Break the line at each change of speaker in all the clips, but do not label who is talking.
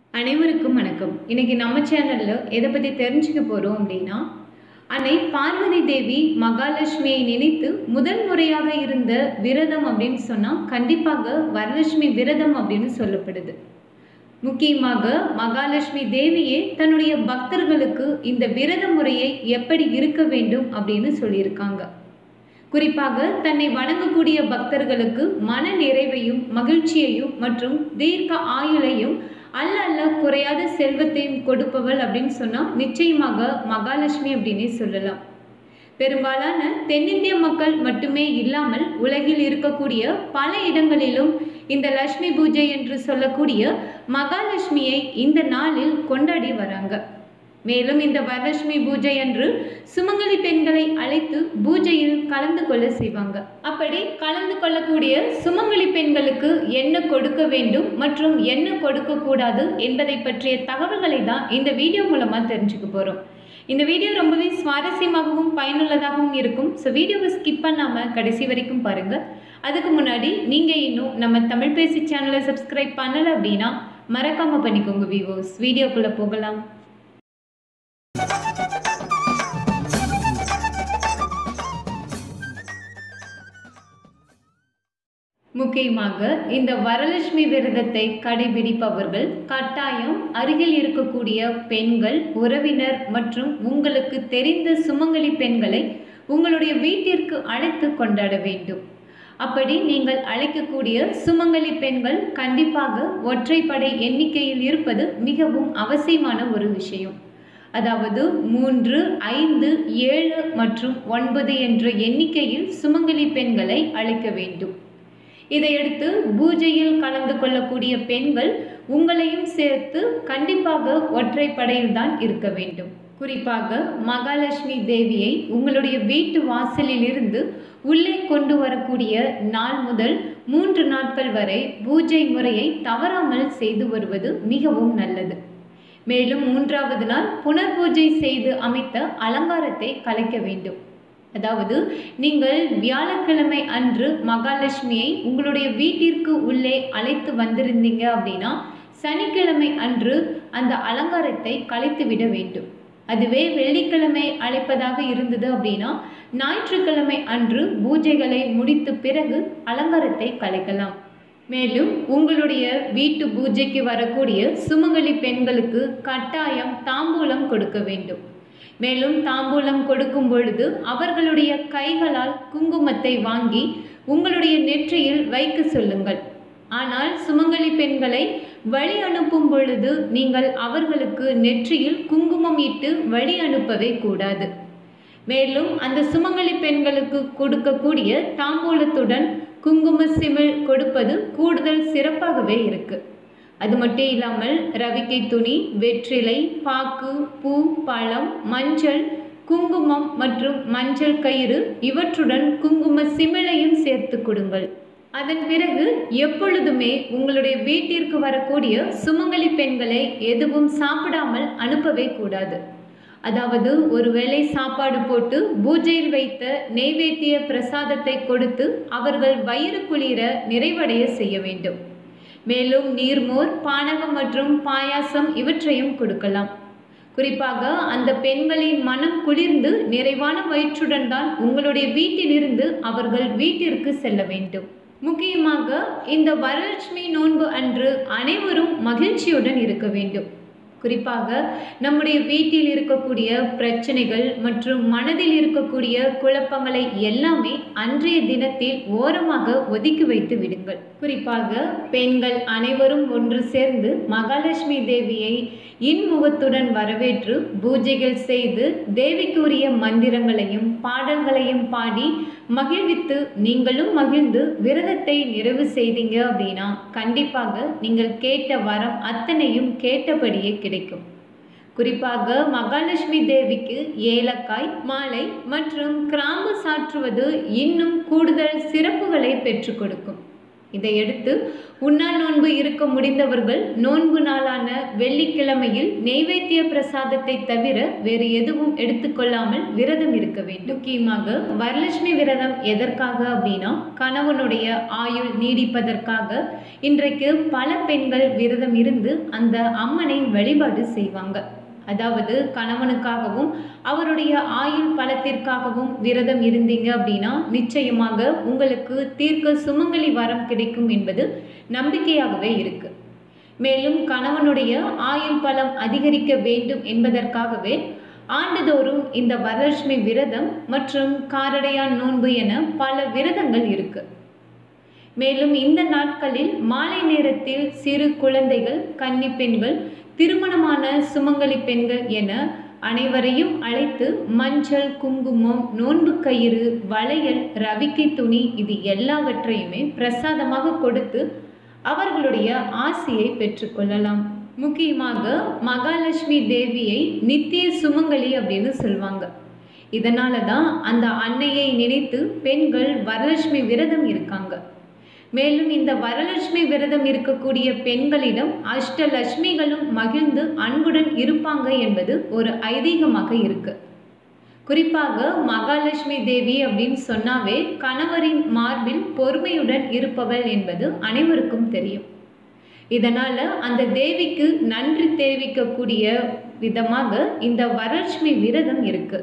அனைவருக்கும் வணக்கம் இன்னைக்கு நம்ம சேனல்ல எதை பத்தி தெரிஞ்சுக்க போறோம் அப்படின்னா அன்னை பார்வதி தேவி மகாலட்சுமியை நினைத்து முதல் முறையாக இருந்த விரதம் அப்படின்னு சொன்னா கண்டிப்பாக வரலட்சுமி விரதம் அப்படின்னு சொல்லப்படுது முக்கியமாக மகாலட்சுமி தேவியே தன்னுடைய பக்தர்களுக்கு இந்த விரத முறையை எப்படி இருக்க வேண்டும் அப்படின்னு சொல்லியிருக்காங்க குறிப்பாக தன்னை வணங்கக்கூடிய பக்தர்களுக்கு மன நிறைவையும் மகிழ்ச்சியையும் மற்றும் தீர்க்க ஆயுளையும் அல்ல அல்ல குறையாத செல்வத்தையும் கொடுப்பவள் அப்படின்னு சொன்னா நிச்சயமாக மகாலட்சுமி அப்படின்னே சொல்லலாம் பெரும்பாலான தென்னிந்திய மக்கள் மட்டுமே இல்லாமல் உலகில் இருக்கக்கூடிய பல இடங்களிலும் இந்த லட்சுமி பூஜை என்று சொல்லக்கூடிய மகாலட்சுமியை இந்த நாளில் கொண்டாடி வராங்க மேலும் இந்த வரலட்சுமி பூஜை அன்று சுமங்கலி பெண்களை அழைத்து பூஜையில் கலந்து கொள்ள செய்வாங்க அப்படி கலந்து கொள்ளக்கூடிய சுமங்கலி பெண்களுக்கு என்ன கொடுக்க வேண்டும் மற்றும் என்ன கொடுக்க கூடாது என்பதை பற்றிய தகவல்களை தான் இந்த வீடியோ மூலமா தெரிஞ்சுக்க போறோம் இந்த வீடியோ ரொம்பவே சுவாரஸ்யமாகவும் பயனுள்ளதாகவும் இருக்கும் ஸோ வீடியோவை ஸ்கிப் பண்ணாமல் கடைசி வரைக்கும் பாருங்கள் அதுக்கு முன்னாடி நீங்கள் இன்னும் நம்ம தமிழ் பேசி சேனலை சப்ஸ்கிரைப் பண்ணலை அப்படின்னா மறக்காமல் பண்ணிக்கோங்க விவோஸ் வீடியோக்குள்ளே போகலாம் முக்கியமாக இந்த வரலட்சுமி விரதத்தை கடைபிடிப்பவர்கள் கட்டாயம் அருகில் இருக்கக்கூடிய பெண்கள் உறவினர் மற்றும் உங்களுக்கு தெரிந்த சுமங்கலி பெண்களை உங்களுடைய வீட்டிற்கு அழைத்து கொண்டாட வேண்டும் அப்படி நீங்கள் அழைக்கக்கூடிய சுமங்கலி பெண்கள் கண்டிப்பாக ஒற்றைப்படை எண்ணிக்கையில் இருப்பது மிகவும் அவசியமான ஒரு விஷயம் அதாவது மூன்று ஐந்து ஏழு மற்றும் ஒன்பது என்ற எண்ணிக்கையில் சுமங்கலி பெண்களை அழைக்க வேண்டும் இதையடுத்து பூஜையில் கலந்து கொள்ளக்கூடிய பெண்கள் உங்களையும் சேர்த்து கண்டிப்பாக ஒற்றைப்படையில் தான் இருக்க வேண்டும் குறிப்பாக மகாலட்சுமி தேவியை உங்களுடைய வீட்டு வாசலில் இருந்து உள்ளே கொண்டு வரக்கூடிய நாள் முதல் மூன்று நாட்கள் வரை பூஜை முறையை தவறாமல் செய்து வருவது மிகவும் நல்லது மேலும் மூன்றாவது நாள் புனர் பூஜை செய்து அமைத்த அலங்காரத்தை கலைக்க வேண்டும் அதாவது நீங்கள் வியாழக்கிழமை அன்று மகாலட்சுமியை உங்களுடைய வீட்டிற்கு உள்ளே அழைத்து வந்திருந்தீங்க அப்படின்னா சனிக்கிழமை அன்று அந்த அலங்காரத்தை கலைத்து விட வேண்டும் அதுவே வெள்ளிக்கிழமை அழைப்பதாக இருந்தது அப்படின்னா ஞாயிற்றுக்கிழமை அன்று பூஜைகளை முடித்த பிறகு அலங்காரத்தை கலைக்கலாம் மேலும் உங்களுடைய வீட்டு பூஜைக்கு வரக்கூடிய சுமங்கலி பெண்களுக்கு கட்டாயம் தாம்பூலம் கொடுக்க வேண்டும் மேலும் தாம்பூலம் கொடுக்கும் பொழுது அவர்களுடைய கைகளால் குங்குமத்தை வாங்கி உங்களுடைய நெற்றியில் வைக்க சொல்லுங்கள் ஆனால் சுமங்கலி பெண்களை வழி அனுப்பும் பொழுது நீங்கள் அவர்களுக்கு நெற்றியில் குங்குமம் இட்டு வழி அனுப்பவே கூடாது மேலும் அந்த சுமங்கலி பெண்களுக்கு கொடுக்கக்கூடிய தாம்பூலத்துடன் குங்கும சிமிழ் கொடுப்பது கூடுதல் சிறப்பாகவே இருக்குது அது மட்டும் இல்லாமல் ரவிக்கை துணி வெற்றிலை பாக்கு பூ பழம் மஞ்சள் குங்குமம் மற்றும் மஞ்சள் கயிறு இவற்றுடன் குங்கும சிமிழையும் சேர்த்து கொடுங்கள் அதன் பிறகு எப்பொழுதுமே உங்களுடைய வீட்டிற்கு வரக்கூடிய சுமங்கலி பெண்களை எதுவும் சாப்பிடாமல் அனுப்பவே கூடாது அதாவது ஒருவேளை சாப்பாடு போட்டு பூஜையில் வைத்த நெய்வேத்திய பிரசாதத்தை கொடுத்து அவர்கள் வயிறு குளிர நிறைவடைய செய்ய வேண்டும் மேலும் நீர்மோர் பானகம் மற்றும் பாயாசம் இவற்றையும் கொடுக்கலாம் குறிப்பாக அந்த பெண்களின் மனம் குளிர்ந்து நிறைவான வயிற்றுடன் தான் உங்களுடைய வீட்டிலிருந்து அவர்கள் வீட்டிற்கு செல்ல வேண்டும் முக்கியமாக இந்த வரலட்சுமி நோன்பு அன்று அனைவரும் மகிழ்ச்சியுடன் இருக்க வேண்டும் குறிப்பாக நம்முடைய வீட்டில் இருக்கக்கூடிய பிரச்சனைகள் மற்றும் மனதில் இருக்கக்கூடிய குழப்பங்களை எல்லாமே அன்றைய தினத்தில் ஓரமாக ஒதுக்கி வைத்து விடுங்கள் குறிப்பாக பெண்கள் அனைவரும் ஒன்று சேர்ந்து மகாலட்சுமி தேவியை இன்முகத்துடன் வரவேற்று பூஜைகள் செய்து தேவிக்குரிய மந்திரங்களையும் பாடல்களையும் பாடி மகிழ்வித்து நீங்களும் மகிழ்ந்து விரதத்தை நிறைவு செய்தீங்க அப்படின்னா கண்டிப்பாக நீங்கள் கேட்ட வரம் அத்தனையும் கேட்டபடியே கிடைக்கும் குறிப்பாக மகாலட்சுமி தேவிக்கு ஏலக்காய் மாலை மற்றும் கிராம்பு சாற்றுவது இன்னும் கூடுதல் சிறப்புகளை பெற்றுக் கொடுக்கும் இதையடுத்து உண்ணா நோன்பு இருக்க முடிந்தவர்கள் நோன்பு நாளான வெள்ளிக்கிழமையில் நெய்வேத்திய பிரசாதத்தை தவிர வேறு எதுவும் எடுத்துக்கொள்ளாமல் விரதம் இருக்க வேண்டும் முக்கியமாக வரலட்சுமி விரதம் எதற்காக அப்படின்னா கணவனுடைய ஆயுள் நீடிப்பதற்காக இன்றைக்கு பல பெண்கள் விரதம் இருந்து அந்த அம்மனை வழிபாடு செய்வாங்க அதாவது கணவனுக்காகவும் அவருடைய ஆயுள் பலத்திற்காகவும் விரதம் இருந்தீங்க அப்படின்னா நிச்சயமாக உங்களுக்கு தீர்க்க சுமங்கலி வரம் கிடைக்கும் என்பது நம்பிக்கையாகவே இருக்கு மேலும் கணவனுடைய ஆயுள் பலம் அதிகரிக்க வேண்டும் என்பதற்காகவே ஆண்டுதோறும் இந்த வரலட்சுமி விரதம் மற்றும் காரடையான் நோன்பு என பல விரதங்கள் இருக்கு மேலும் இந்த நாட்களில் மாலை நேரத்தில் சிறு குழந்தைகள் கன்னி பெண்கள் திருமணமான சுமங்கலி பெண்கள் என அனைவரையும் அழைத்து மஞ்சள் குங்குமம் நோன்பு கயிறு வளையல் ரவிக்கை துணி இது எல்லாவற்றையுமே பிரசாதமாக கொடுத்து அவர்களுடைய ஆசையை பெற்றுக்கொள்ளலாம் முக்கியமாக மகாலட்சுமி தேவியை நித்திய சுமங்கலி அப்படின்னு சொல்லுவாங்க இதனால தான் அந்த அன்னையை நினைத்து பெண்கள் வரலட்சுமி விரதம் இருக்காங்க மேலும் இந்த வரலட்சுமி விரதம் இருக்கக்கூடிய பெண்களிடம் அஷ்டலட்சுமிகளும் மகிழ்ந்து அன்புடன் இருப்பாங்க என்பது ஒரு ஐதீகமாக இருக்கு குறிப்பாக மகாலட்சுமி தேவி அப்படின்னு சொன்னாவே கணவரின் மார்பில் பொறுமையுடன் இருப்பவள் என்பது அனைவருக்கும் தெரியும் இதனால அந்த தேவிக்கு நன்றி தெரிவிக்கக்கூடிய விதமாக இந்த வரலட்சுமி விரதம் இருக்கு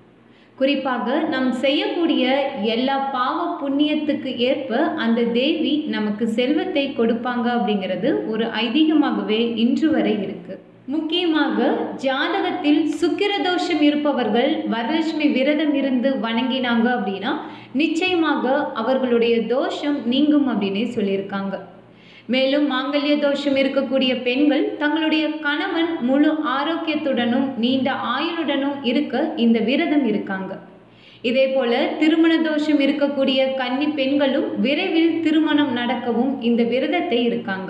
குறிப்பாக நாம் செய்யக்கூடிய எல்லா பாவ புண்ணியத்துக்கு ஏற்ப அந்த தேவி நமக்கு செல்வத்தை கொடுப்பாங்க அப்படிங்கிறது ஒரு ஐதீகமாகவே இன்று வரை இருக்கு முக்கியமாக ஜாதகத்தில் சுக்கிர தோஷம் இருப்பவர்கள் வரலட்சுமி விரதம் இருந்து வணங்கினாங்க அப்படின்னா நிச்சயமாக அவர்களுடைய தோஷம் நீங்கும் அப்படின்னே சொல்லியிருக்காங்க மேலும் மாங்கல்ய தோஷம் இருக்கக்கூடிய பெண்கள் தங்களுடைய கணவன் முழு ஆரோக்கியத்துடனும் நீண்ட ஆயுளுடனும் இருக்க இந்த விரதம் இருக்காங்க இதே போல திருமண தோஷம் இருக்கக்கூடிய கன்னி பெண்களும் விரைவில் திருமணம் நடக்கவும் இந்த விரதத்தை இருக்காங்க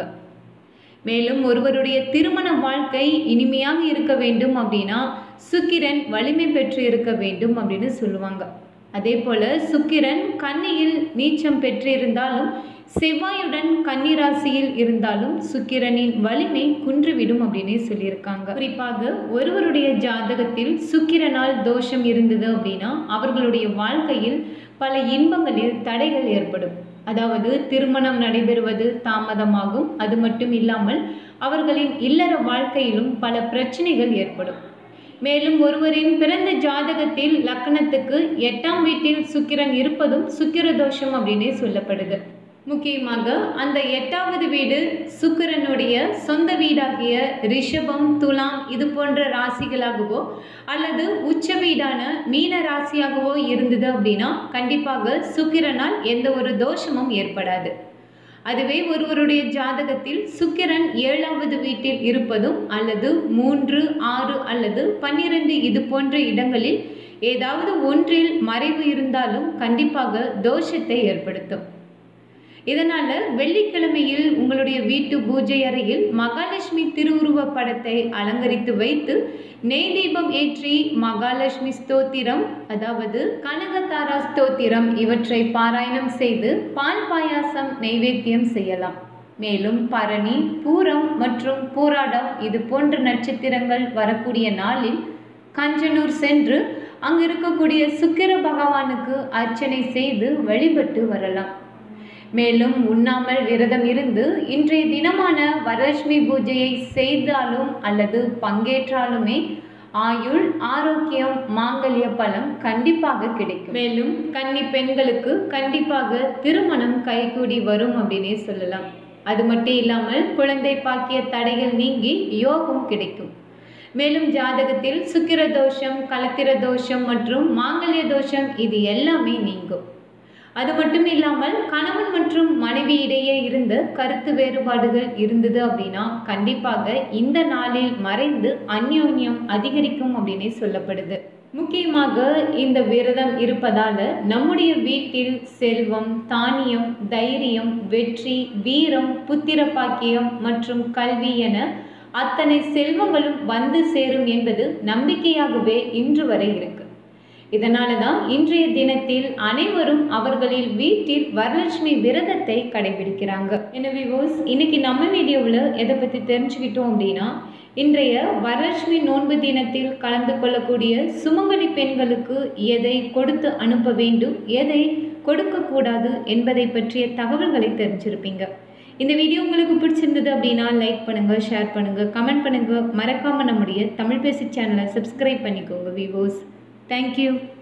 மேலும் ஒருவருடைய திருமண வாழ்க்கை இனிமையாக இருக்க வேண்டும் அப்படின்னா சுக்கிரன் வலிமை பெற்று இருக்க வேண்டும் அப்படின்னு சொல்லுவாங்க அதே போல சுக்கிரன் கன்னியில் நீச்சம் பெற்றிருந்தாலும் செவ்வாயுடன் கன்னிராசியில் இருந்தாலும் சுக்கிரனின் வலிமை குன்றுவிடும் அப்படின்னே சொல்லியிருக்காங்க குறிப்பாக ஒருவருடைய ஜாதகத்தில் சுக்கிரனால் தோஷம் இருந்தது அப்படின்னா அவர்களுடைய வாழ்க்கையில் பல இன்பங்களில் தடைகள் ஏற்படும் அதாவது திருமணம் நடைபெறுவது தாமதமாகும் அது மட்டும் இல்லாமல் அவர்களின் இல்லற வாழ்க்கையிலும் பல பிரச்சனைகள் ஏற்படும் மேலும் ஒருவரின் பிறந்த ஜாதகத்தில் லக்னத்துக்கு எட்டாம் வீட்டில் சுக்கிரன் இருப்பதும் சுக்கிர தோஷம் அப்படின்னே சொல்லப்படுது முக்கியமாக அந்த எட்டாவது வீடு சுக்கிரனுடைய சொந்த வீடாகிய ரிஷபம் துலாம் இது போன்ற ராசிகளாகவோ அல்லது உச்ச வீடான மீன ராசியாகவோ இருந்தது அப்படின்னா கண்டிப்பாக சுக்கிரனால் எந்த ஒரு தோஷமும் ஏற்படாது அதுவே ஒருவருடைய ஜாதகத்தில் சுக்கிரன் ஏழாவது வீட்டில் இருப்பதும் அல்லது மூன்று ஆறு அல்லது பன்னிரண்டு இது போன்ற இடங்களில் ஏதாவது ஒன்றில் மறைவு இருந்தாலும் கண்டிப்பாக தோஷத்தை ஏற்படுத்தும் இதனால வெள்ளிக்கிழமையில் உங்களுடைய வீட்டு பூஜை அறையில் மகாலட்சுமி திருவுருவ படத்தை அலங்கரித்து வைத்து நெய் தீபம் ஏற்றி மகாலட்சுமி ஸ்தோத்திரம் அதாவது கனகதாரா ஸ்தோத்திரம் இவற்றை பாராயணம் செய்து பால் பாயாசம் நைவேத்தியம் செய்யலாம் மேலும் பரணி பூரம் மற்றும் பூராடம் இது போன்ற நட்சத்திரங்கள் வரக்கூடிய நாளில் கஞ்சனூர் சென்று அங்கு இருக்கக்கூடிய சுக்கிர பகவானுக்கு அர்ச்சனை செய்து வழிபட்டு வரலாம் மேலும் உண்ணாமல் விரதம் இருந்து இன்றைய தினமான வரலட்சுமி பூஜையை செய்தாலும் அல்லது பங்கேற்றாலுமே ஆயுள் ஆரோக்கியம் மாங்கல்ய பலம் கண்டிப்பாக கிடைக்கும் மேலும் கன்னி பெண்களுக்கு கண்டிப்பாக திருமணம் கைகூடி வரும் அப்படின்னே சொல்லலாம் அது மட்டும் இல்லாமல் குழந்தை பாக்கிய தடைகள் நீங்கி யோகம் கிடைக்கும் மேலும் ஜாதகத்தில் சுக்கிர தோஷம் கலத்திர தோஷம் மற்றும் மாங்கல்ய தோஷம் இது எல்லாமே நீங்கும் அது மட்டும் இல்லாமல் கணவன் மற்றும் மனைவி இடையே இருந்த கருத்து வேறுபாடுகள் இருந்தது அப்படின்னா கண்டிப்பாக இந்த நாளில் மறைந்து அந்யோன்யம் அதிகரிக்கும் அப்படின்னே சொல்லப்படுது முக்கியமாக இந்த விரதம் இருப்பதால நம்முடைய வீட்டில் செல்வம் தானியம் தைரியம் வெற்றி வீரம் புத்திர பாக்கியம் மற்றும் கல்வி என அத்தனை செல்வங்களும் வந்து சேரும் என்பது நம்பிக்கையாகவே இன்று வரை இருக்கு இதனால தான் இன்றைய தினத்தில் அனைவரும் அவர்களில் வீட்டில் வரலட்சுமி விரதத்தை கடைபிடிக்கிறாங்க எனவே விவோஸ் இன்னைக்கு நம்ம வீடியோவில் எதை பற்றி தெரிஞ்சுக்கிட்டோம் அப்படின்னா இன்றைய வரலட்சுமி நோன்பு தினத்தில் கலந்து கொள்ளக்கூடிய சுமங்கலி பெண்களுக்கு எதை கொடுத்து அனுப்ப வேண்டும் எதை கொடுக்கக்கூடாது என்பதை பற்றிய தகவல்களை தெரிஞ்சிருப்பீங்க இந்த வீடியோ உங்களுக்கு பிடிச்சிருந்தது அப்படின்னா லைக் பண்ணுங்கள் ஷேர் பண்ணுங்கள் கமெண்ட் பண்ணுங்கள் மறக்காமல் நம்முடைய தமிழ் பேசி சேனலை சப்ஸ்கிரைப் பண்ணிக்கோங்க விவோஸ் தேங்க்யூ